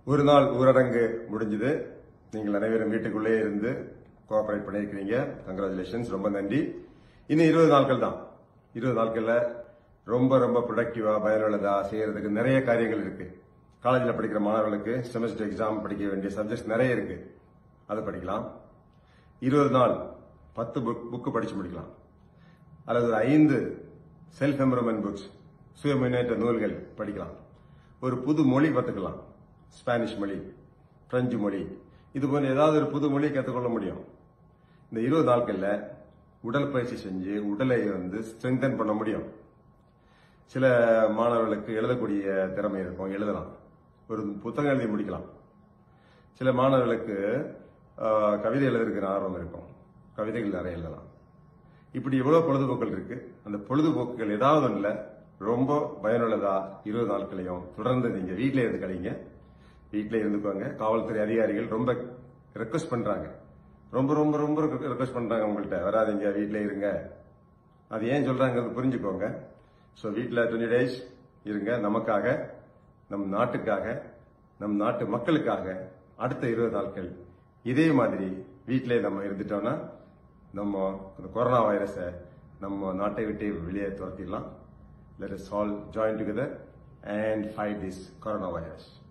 ஒரு நாள் ஊரடங்கு முடிஞ்சது நீங்கள் அனைவரும் வீட்டுக்குள்ளே இருந்து கோஆபரேட் பண்ணியிருக்கிறீங்க கங்க்ராச்சுலேஷன்ஸ் ரொம்ப நன்றி இன்னும் இருபது நாட்கள் தான் இருபது நாட்கள்ல ரொம்ப ரொம்ப ப்ரொடக்டிவா பயனுள்ளதா செய்யறதுக்கு நிறைய காரியங்கள் இருக்கு காலேஜில் படிக்கிற மாணவர்களுக்கு செமஸ்டர் எக்ஸாம் படிக்க வேண்டிய சப்ஜெக்ட்ஸ் நிறைய இருக்கு அதை படிக்கலாம் இருபது நாள் பத்து புக் புக்கு படிச்சு முடிக்கலாம் அல்லது ஒரு ஐந்து செல்ஃப் எம்ப்ரூவ்மெண்ட் புக்ஸ் சுய முன்னேற்ற நூல்கள் படிக்கலாம் ஒரு புது மொழி கற்றுக்கலாம் ஸ்பானிஷ் மொழி பிரெஞ்சு மொழி இது போன்ற ஏதாவது ஒரு புது மொழியை கற்றுக்கொள்ள முடியும் இந்த இருபது நாட்கள்ல உடல் பயிற்சி செஞ்சு உடலை வந்து ஸ்ட்ரெங்தன் பண்ண முடியும் சில மாணவர்களுக்கு எழுதக்கூடிய திறமை இருக்கும் எழுதலாம் ஒரு புத்தகம் எழுதி முடிக்கலாம் சில மாணவர்களுக்கு ஆஹ், கவிதை எழுதுறதுக்கு ஆர்வம் இருக்கும் கவிதைகள் நிறைய எழுதலாம் இப்படி எவ்வளவு பொழுதுபோக்குகள் இருக்கு அந்த பொழுதுபோக்குகள் ஏதாவது ஒண்ணுல ரொம்ப பயனுள்ளதா இருபது நாட்களையும் தொடர்ந்து நீங்க வீட்டிலே இருந்து கழிங்க வீட்டிலே இருந்துக்கோங்க காவல்துறை அதிகாரிகள் ரொம்ப ரெக்வஸ்ட் பண்றாங்க ரொம்ப ரொம்ப ரொம்ப ரெக்வஸ்ட் பண்றாங்க உங்கள்கிட்ட வராதீங்க வீட்டிலே இருங்க அது ஏன் சொல்றாங்கிறது புரிஞ்சுக்கோங்க ஸோ வீட்டில் டுவெண்ட்டி டேஸ் இருங்க நமக்காக நம் நாட்டுக்காக நம் நாட்டு மக்களுக்காக அடுத்த இருபது நாட்கள் இதே மாதிரி வீட்டிலே நம்ம இருந்துட்டோம்னா நம்ம இந்த கொரோனா வைரஸை நம்ம நாட்டை விட்டு வெளியே துரத்திடலாம் let us all join together and fight this corona virus